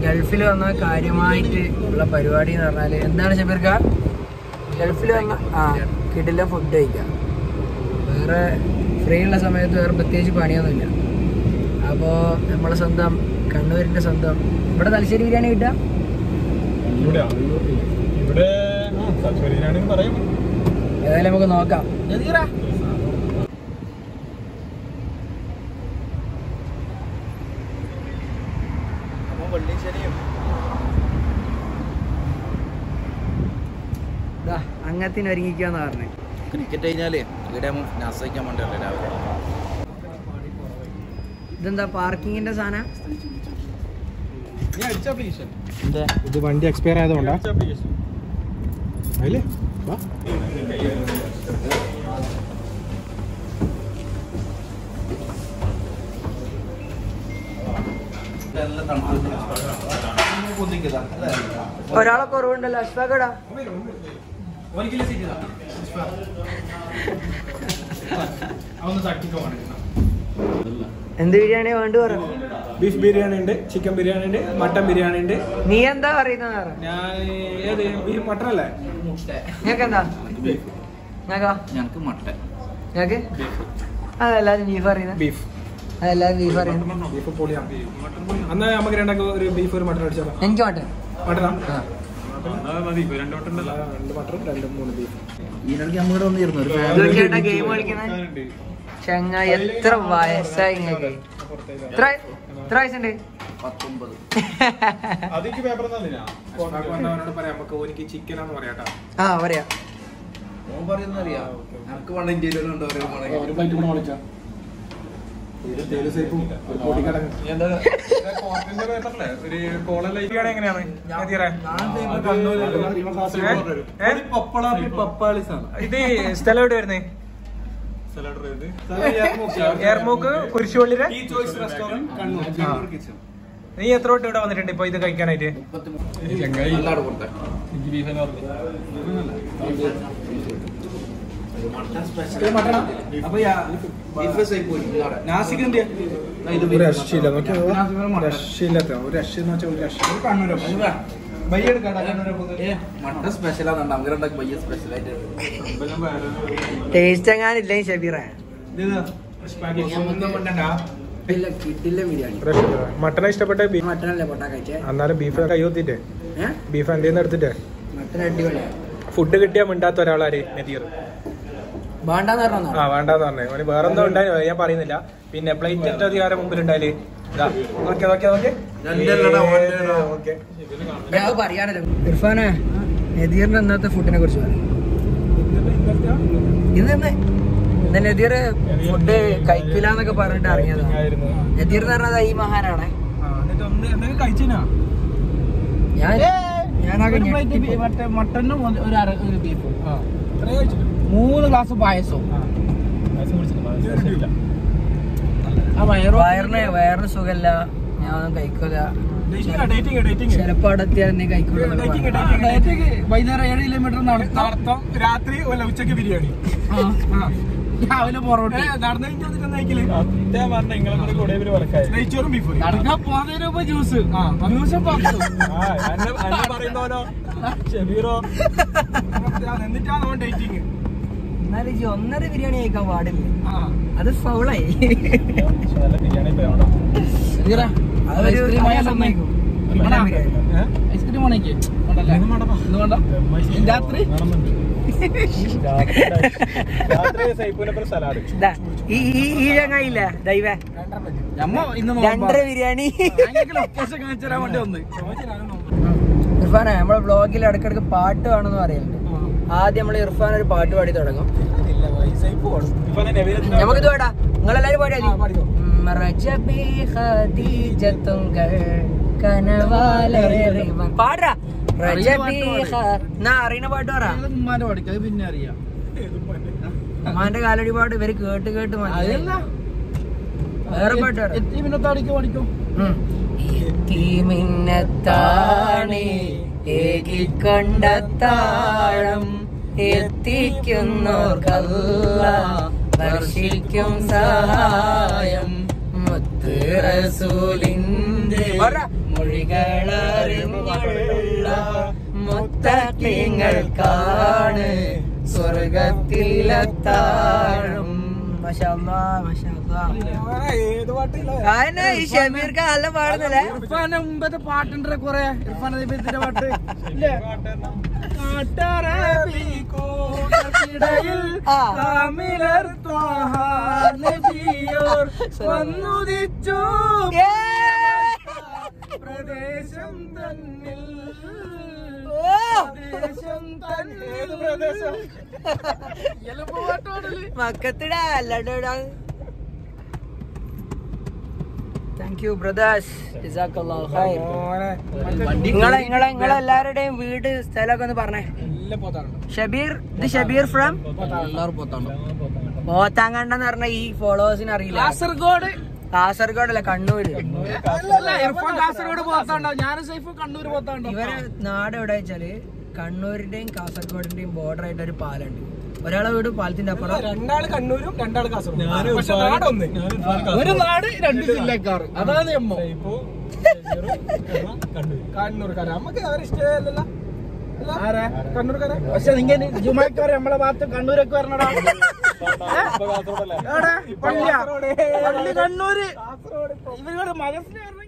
ഗൾഫിൽ വന്ന കാര്യമായിട്ട് ഉള്ള പരിപാടി എന്ന് പറഞ്ഞാല് എന്താണ് ഷബീർക്ക ഗൾഫിൽ വന്ന ആ കിടില ഫുഡ് കഴിക്കാം വേറെ ഫ്രീ ഉള്ള സമയത്ത് വേറെ പ്രത്യേകിച്ച് പണിയൊന്നുമില്ല അപ്പോൾ നമ്മളെ സ്വന്തം കണ്ണൂരിൻ്റെ സ്വന്തം ഇവിടെ തലശ്ശേരി ബിരിയാണി കിട്ടാം ഇവിടെ ഇവിടെ തലശ്ശേരിയിലാണെങ്കിൽ പറയും ഏതായാലും നമുക്ക് നോക്കാം ദാ, അങ്ങത്തിന് ഒരുങ്ങിക്കാന്ന് പറഞ്ഞു ക്രിക്കറ്റ് കഴിഞ്ഞാലേ ഇവിടെ ആശ്രയിക്കാൻ വേണ്ടിയല്ലേ രാവിലെ ഇതെന്താ പാർക്കിങ്ങിന്റെ സാധനം ഇത് വണ്ടി എക്സ്പയർ ആയതുകൊണ്ടാ അതില് വാ ഒരാളെ കുറവുണ്ടല്ലോ അഷ്ഫാഖടാ എന്ത് ബിരിയാണിയാ വേണ്ടി പറ ബീഫ് ബിരിയാണി ഉണ്ട് ചിക്കൻ ബിരിയാണി ഉണ്ട് മട്ടൻ ബിരിയാണി ഉണ്ട് നീ എന്താ പറയുന്നത് പറ ഞാൻ ഏത് ബീഫ് മട്ടൻ അല്ലേ നിങ്ങക്ക് എന്താ ഞങ്ങക്കോ ഞങ്ങൾക്ക് മട്ടൻ ഞങ്ങക്ക് അതെല്ലാരും ബീഫ് പറയുന്നത് ബീഫ് അതെല്ലാരും ബീഫ് പറയുന്നത് ബീഫ് പൊളിയാണ് അന്നാ നമുക്ക് രണ്ടാക്കും ഒരു ബീഫ് ഒരു മട്ടൻ അടിച്ചാലോ എനിക്ക് വേണ്ടേ മട്ടനാ ആ രണ്ട് മട്ടൺ രണ്ട് മൂന്ന് ബീഫ് ഇതിനിടയ്ക്ക് നമ്മുടെ വന്നിരുന്നു ഒരു ഇതൊക്കെ ആയിട്ടാ ഗെയിം കളിക്കുന്നത് ചങ്ങായി എത്ര വയസ്സായി നിങ്ങൾക്ക് എത്ര എത്ര വയസ്സുണ്ട് പത്തൊമ്പത് അതിക്ക് പേപ്പർ വന്നവനോട് പറയാം നമുക്ക് ഓനിക്ക് ചിക്കനാന്ന് പറയാട്ടാ ആ പറയാ ഓൻ പറയുന്ന അറിയാം ഞങ്ങൾക്ക് വേണ്ട ഇന്ത്യയിലും ഉണ്ടോ ഒരു പ്ലേറ്റ് കൂടെ വിളിച്ചാ എങ്ങനെയാണ് ഇത് സ്ഥലം എവിടെ വരുന്നേ എയർമോക്ക് കുരിശുപള്ളിയുടെ നീ എത്ര തൊട്ട് ഇവിടെ വന്നിട്ടുണ്ട് ഇപ്പൊ ഇത് കഴിക്കാനായിട്ട് എല്ലാവരും കൊടുത്തേ ഒരു രക്ഷയില്ല നോക്കിയാ രക്ഷയില്ലാത്ത ഒരു രക്ഷ എന്ന് വെച്ചാൽ ഒരു രക്ഷ മട്ടൻ സ്പെഷ്യലാന്നുണ്ട് അങ്ങനെ ഉണ്ടാക്കി പയ്യ സ്പെഷ്യലായിട്ട് ടേസ്റ്റ് എങ്ങാനില്ലേ ഷബീറ ഇല്ല കിട്ടില്ല ബിരിയാണി മട്ടനെ ഇഷ്ടപ്പെട്ട ബീഫ് മട്ടനല്ലേ പൊട്ടാ കഴിച്ചേ എന്നാലും ബീഫ് കൈ ഒത്തിട്ടേ ഏഹ് ബീഫ് എന്തെന്ന് എടുത്തിട്ടേ മട്ടൻ അടിപൊളിയാ ഫുഡ് കിട്ടിയാ മിണ്ടാത്ത ഒരാളാര് നദീർ വേണ്ടാന്ന് പറഞ്ഞോ ആ വേണ്ടാന്ന് പറഞ്ഞേ ഓന് വേറെ എന്തോ ഉണ്ടായി ഞാൻ പറയുന്നില്ല പിന്നെ പ്ലേറ്റ് എത്ര അധികാരം മുമ്പിൽ ഉണ്ടായാല് ഇതാ നോക്കിയാ നോക്കിയാ നോക്കിയാ രണ്ടല്ലടാ, ഒന്നേടാ. ഓക്കെ ഞാൻ പറയാനല്ലോ ഇർഫാനെ നദീറിന്റെ ഇന്നത്തെ ഫുഡിനെ കുറിച്ച് പറ ഇന്ന് ഇന്ന് ഇന്ന് നദീർ ഫുഡ് കഴിക്കില്ല എന്നൊക്കെ പറഞ്ഞിട്ട് ഇറങ്ങിയതാ നദീർ എന്ന് പറഞ്ഞത് ഈ മഹാനാണേ കഴിച്ചാ ഞാൻ ഞാനാകെ ഞെട്ടിപ്പോയി. മറ്റേ മട്ടനും ഒരു അര ഒരു ബീഫും മൂന്ന് ഗ്ലാസ് പായസവും ആ വയറോ വയറിന് വയറിന് സുഖല്ല ഞാൻ ഒന്നും കഴിക്കൂല ചിലപ്പോ അവിടെ എത്തിയാൽ നീ കഴിക്കൂല എന്നൊക്കെ പറഞ്ഞു. ഡയറ്റൊക്കെ വൈകുന്നേരം ഏഴ് കിലോമീറ്റർ നടത്താം നടത്തം രാത്രി അല്ല ഉച്ചക്ക് ബിരിയാണി രാവിലെ പൊറോട്ട നെയ്ച്ചോറും ബീഫ് നടക്കാൻ പോകുന്നതിന് മുമ്പ് ജ്യൂസ് ജ്യൂസും പപ്പും പറയുന്നോലോ ഷബീറോ എന്നിട്ടാണ് ഓൺ ഡേറ്റിങ് എന്നാലും ഈ ഒന്നര ബിരിയാണി കഴിക്കാൻ പാടില്ല അത് ഫൗളായി നല്ല ബിരിയാണി അതൊരു സമ്മതിക്കും ഐസ്ക്രീം വേണമെങ്കിൽ ഇന്ന് വേണ്ട രാത്രി രാത്രി സൈപ്പൂനപ്പുറം സലാഡ് ദാ, ഈ ഈ ഈ ചങ്ങായില്ല ദൈവ ഞമ്മ ഇന്ന് രണ്ടര ബിരിയാണി ലൊക്കേഷൻ കാണിച്ചു തരാൻ വേണ്ടി വന്ന് ഇർഫാനെ നമ്മളെ ബ്ലോഗിൽ ഇടക്കിടക്ക് പാട്ട് വേണമെന്ന് പറയുന്നുണ്ട് ആദ്യം നമ്മൾ ഇർഫാൻ ഒരു പാട്ട് പാടി തുടങ്ങും നമുക്കിത് പാടാ നിങ്ങളെല്ലാരും പാടിയാ ഉം, റജബി ഖദീജത്തുങ്കൾ കനവാലേറി വ- പാടാ റജബി ഖ- എന്നാ അറിയണ പാട്ട് പറ ഉമ്മാന്റെ പഠിക്കാം അത് പിന്നെ അറിയാം ഉമ്മാന്റെ കാലടി പാട്ട് ഇവര് കേട്ട് കേട്ട് മതി അതല്ല വേറെ പാട്ട് പറ എത്തി മിനിറ്റ് അടിക്കും പഠിക്കും എത്തിമിന്നത്താണ് ഏകിക്കൊണ്ടത്താഴം എത്തിക്കുന്നോർക്കല്ല വർഷിക്കും സഹായം മുത്ത് റസൂലിന്റെ മൊഴികളറിഞ്ഞുള്ള മുത്തക്കിങ്ങൾക്കാണ് സ്വർഗത്തിലെത്താഴും മഷാല്ലാ മഷാല്ലാ ഏത് പാട്ടില്ല ആയെന്നെ ഈ ഷമീർക്ക് നല്ല പാടുന്നില്ലേ ഇർഫാന്റെ മുമ്പത്തെ പാട്ടുണ്ട് കൊറേ ഇർഫാൻ ദീപത്തിന്റെ പാട്ട് ഇല്ലേ കാട്ടറബിക്കൂട്ടർക്കിടയിൽ ആ. കാമിലർ ത്വാഹ നബിയോർ വന്നുദിച്ചു പ്രദേശം തന്നിൽ പ്രദേശം തന്നിൽ ഏത് പ്രദേശം എലപ്പോ പാട്ടോടല് മക്കത്തിടാ അല്ലാണ്ടോടാ താങ്ക് യു ബ്രദേഴ്സ് നിങ്ങളെ നിങ്ങളെ നിങ്ങളെ എല്ലാവരുടെയും വീട് സ്ഥലമൊക്കെ ഒന്ന് പറഞ്ഞേ എല്ലാം പോത്താറുണ്ട് ഷബീർ ഇത് ഷബീർ ഫ്രം എല്ലാവരും പോത്താണ്ട് പോത്താങ്കണ്ടെന്ന് പറഞ്ഞ ഈ ഫോളോവേഴ്സിന് അറിയില്ല കാസർഗോഡ് കാസർഗോഡ് അല്ല കണ്ണൂര് അല്ല ഇർഫാൻ കാസർഗോഡ് പോത്താണ്ടോ ഞാൻ സൈഫ് കണ്ണൂർ പോത്താണ്ടോ ഇവരെ നാട് എവിടെ വെച്ചാല് കണ്ണൂരിന്റെയും കാസർഗോഡിന്റെയും ബോർഡർ ആയിട്ട് ഒരു പാലുണ്ട് ഒരാളെ വീട് പാലത്തിന്റെ അപ്പുറം രണ്ടാള് കണ്ണൂരും രണ്ടാള് കാസർഗോഡ് പക്ഷെ നാടൊന്ന് ഒരു നാട് രണ്ട് ജില്ലക്കാർ അതാണ് എമ്മോ കണ്ണൂർക്കാരെ നമുക്ക് അവരെ ഇഷ്ടമല്ലല്ലോ കണ്ണൂർക്കാരെ പക്ഷെ നിങ്ങൾ ജുമാക്കാരെ നമ്മളെ ഭാഗത്ത് കണ്ണൂരൊക്കെ വരണടാ എവിടെ? പള്ളിയാ? പള്ളി കണ്ണൂര് ഇവരുടെ മനസ്സിൽ